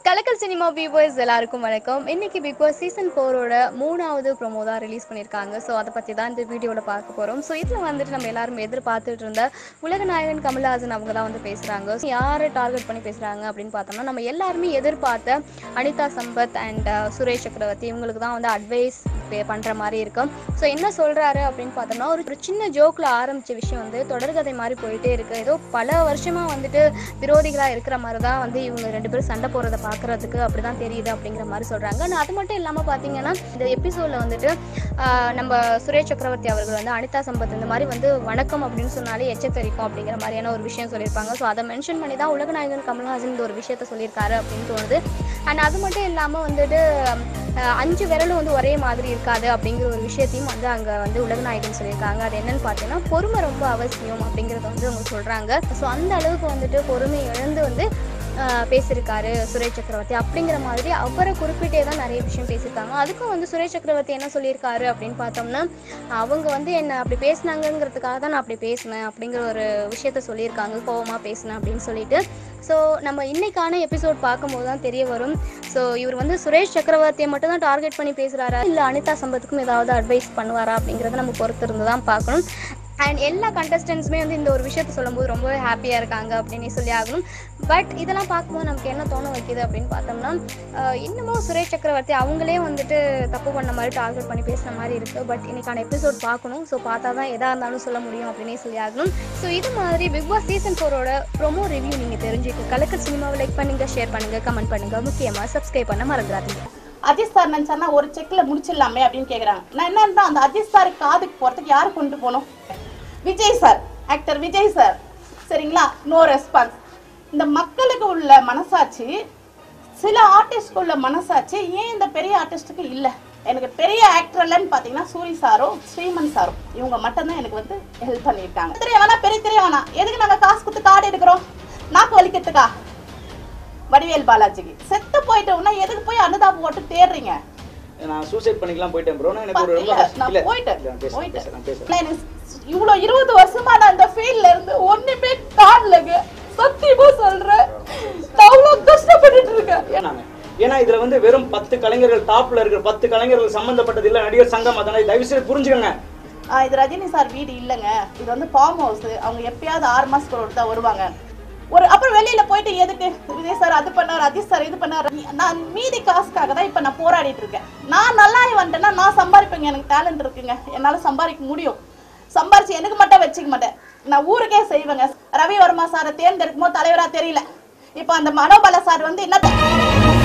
கலக்கல் cinema viewers எல்லாருக்கும் வணக்கம் இன்னைக்கு பிக் பாஸ் சீசன் ஃபோரோட மூணாவது ப்ரோமோ தான் ரிலீஸ் பண்ணியிருக்காங்க ஸோ அதை பற்றி தான் இந்த வீடியோவில் பார்க்க போகிறோம் ஸோ இதில் வந்துட்டு நம்ம எல்லாரும் எதிர்பார்த்துட்டு இருந்த உலகநாயகன் கமல்ஹாசன் அவங்க தான் வந்து பேசுகிறாங்க ஸோ யாரை டார்கெட் பண்ணி பேசுகிறாங்க அப்படின்னு பார்த்தோம்னா நம்ம எல்லாருமே எதிர்பார்த்த அனிதா சம்பத் அண்ட் சுரேஷ் சக்கரவர்த்தி இவங்களுக்கு தான் வந்து அட்வைஸ் பண்ணுற மாதிரி இருக்கும் ஸோ என்ன சொல்கிறாரு அப்படின்னு பார்த்தோம்னா ஒரு ஒரு சின்ன ஜோக்கில் ஆரம்பித்த விஷயம் வந்து தொடர்கதை மாதிரி போயிட்டே இருக்குது ஏதோ பல வருஷமாக வந்துட்டு விரோதிகளாக இருக்கிற மாதிரி தான் வந்து இவங்க ரெண்டு பேரும் சண்டை போடுறத பார்க்குறதுக்கு அப்படி தான் தெரியுது அப்படிங்கிற மாதிரி சொல்கிறாங்க ஆனால் அது மட்டும் இல்லாமல் பார்த்தீங்கன்னா இந்த எபிசோடில் வந்துட்டு ஆஹ், நம்ம சுரேஷ் சக்கரவர்த்தி அவர்கள் வந்து அனிதா சம்பத் இந்த மாதிரி வந்து வணக்கம் அப்படின்னு சொன்னாலே எச்சரிக்கும் அப்படிங்கிற மாதிரியான ஒரு விஷயம் சொல்லியிருப்பாங்க ஸோ அதை மென்ஷன் பண்ணி தான் உலகநாயகன் கமல்ஹாசன் இந்த ஒரு விஷயத்த சொல்லியிருக்காரு அப்படின்னு தோணுது அண்ட் அது மட்டும் இல்லாமல் வந்துட்டு ஆஹ், அஞ்சு விரலும் வந்து ஒரே மாதிரி இருக்காது அப்படிங்கிற ஒரு விஷயத்தையும் வந்து அங்கே வந்து உலகநாயகன் சொல்லியிருக்காங்க அது என்னன்னு பார்த்தீங்கன்னா பொறுமை ரொம்ப அவசியம் அப்படிங்கிறத வந்து அவங்க சொல்கிறாங்க ஸோ அந்த அளவுக்கு வந்துட்டு பொறுமை இழந்து வந்து ஆஹ், பேசியிருக்காரு சுரேஷ் சக்கரவர்த்தி அப்படிங்கிற மாதிரி அவரை குறிப்பிட்டே தான் நிறைய விஷயம் பேசியிருக்காங்க அதுக்கும் வந்து சுரேஷ் சக்கரவர்த்தி என்ன சொல்லியிருக்காரு அப்படின்னு பார்த்தோம்னா அவங்க வந்து என்ன அப்படி பேசினாங்கங்கிறதுக்காக தான் நான் அப்படி பேசினேன் அப்படிங்கிற ஒரு விஷயத்த சொல்லியிருக்காங்க கோவமாக பேசினேன் அப்படின்னு சொல்லிட்டு ஸோ நம்ம இன்னைக்கான எபிசோட் பார்க்கும்போது தான் தெரிய வரும் ஸோ இவர் வந்து சுரேஷ் சக்கரவர்த்தியை மட்டும் தான் டார்கெட் பண்ணி பேசுகிறாரா இல்லை அனிதா சம்பத்துக்கும் ஏதாவது அட்வைஸ் பண்ணுவாரா அப்படிங்கிறத நம்ம பொறுத்து இருந்து தான் பார்க்கணும் அண்ட் எல்லா கண்டஸ்டன்ஸுமே வந்து இந்த ஒரு விஷயத்த சொல்லும்போது ரொம்பவே ஹாப்பியாக இருக்காங்க அப்படின்னு சொல்லி ஆகணும் பட் இதெல்லாம் பார்க்கும்போது நமக்கு என்ன தோண வைக்குது அப்படின்னு பார்த்தோம்னா ஆஹ் இன்னமும் சுரேஷ் சக்கரவர்த்தி அவங்களே வந்துட்டு தப்பு பண்ண மாதிரி டார்கெட் பண்ணி பேசுகிற மாதிரி இருக்குது பட் இன்னைக்கான எபிசோட் பார்க்கணும் ஸோ பார்த்தா தான் எதாக இருந்தாலும் சொல்ல முடியும் அப்படின்னே சொல்லி ஆகணும் ஸோ இது மாதிரி பிக் பாஸ் சீசன் ஃபோரோட ப்ரோமோ ரிவ்யூ நீங்கள் தெரிஞ்சுக்க கலக்க சினிமாவை லைக் பண்ணுங்கள் ஷேர் பண்ணுங்கள் கமெண்ட் பண்ணுங்கள் முக்கியமாக சப்ஸ்கிரைப் பண்ண மறந்துடாதீங்க அஜித் சார் நினைச்சாருன்னா ஒரு செக்ல முடிச்சிடலாமே அப்படின்னு கேக்குறாங்க நான் என்னன்னா அந்த அஜித் சார் காதுக்கு போறதுக்கு யாரு கொண்டு போகணும் Vijay sir actor Vijay sir சரிங்களா நோ ரெஸ்பான்ஸ் இந்த மக்களுக்கு உள்ள மனசாட்சி சில ஆர்டிஸ்ட்க்கு உள்ள மனசாட்சி ஏன் இந்த பெரிய ஆர்டிஸ்ட்டுக்கு இல்லை எனக்கு பெரிய ஆக்டர் இல்லைன்னு பார்த்தீங்கன்னா சூரி சாரும் ஸ்ரீமன் சாரும் இவங்க மட்டும்தான் எனக்கு வந்து ஹெல்ப் பண்ணியிருக்காங்க தெரிய வேணா பெரிய தெரிய வேணாம் எதுக்கு நாங்கள் காசு கொடுத்து கார்டு எடுக்கிறோம் நாக்கு வலிக்கிறதுக்கா வடிவேல் பாலாஜிக்கு செத்து போயிட்டோம்னா எதுக்கு போய் அனுதாபம் போட்டு தேடுறீங்க நான் சூசைட் பண்ணிக்கலாம் போயிட்டேன் ப்ரோ எனக்கு ஒரு ரொம்ப இல்ல, கஷ்டம் நான் இல்ல போயிட்டேன், இல்ல, நான் பேசுறேன் போயிட்டேன். பேசுறேன், நான் பேசுறேன் இல்ல, எனக்கு இவ்வளவு இருபது வருஷமா நான் இந்த ஃபீல்ட்ல இருந்து ஒண்ணுமே காணலங்க சத்தியமா சொல்றேன் நான் அவ்வளவு கஷ்டப்பட்டுட்டு இருக்கேன் ஏன்னாங்க ஏன்னா இதுல வந்து வெறும் பத்து கலைஞர்கள் டாப்ல இருக்கிற பத்து கலைஞர்கள் சம்பந்தப்பட்டது இல்ல நடிகர் சங்கம் அதனால தயவு செய்து புரிஞ்சுக்கோங்க ஆ, இது ரஜினி சார் வீடு இல்லைங்க இது வந்து ஃபார்ம் ஹவுஸ் அவங்க எப்பயாவது ஆறு மாசத்துக்கு ஒரு தான் வருவாங்க ஒரு அப்புறம் வெளியில போயிட்டு எதுக்கு விஜய் சார் அது பண்ணார் அஜித் சார் இது பண்ணார் நான் மீதி காசுக்காக தான் இப்ப நான் போராடிட்டு இருக்கேன் நான் நல்லா வந்துட்டேன்னா நான் சம்பாதிப்பேங்க எனக்கு டேலண்ட் இருக்குங்க என்னால சம்பாதிக்க முடியும் சம்பாரிச்சு எனக்கு மட்டும் வச்சுக்க மாட்டேன் நான் ஊருக்கே செய்வேங்க ரவி வர்மா சாரை தேர்ந்தெடுக்கும் போது தலைவரா தெரியல இப்போ அந்த மனோபல சார் வந்து என்ன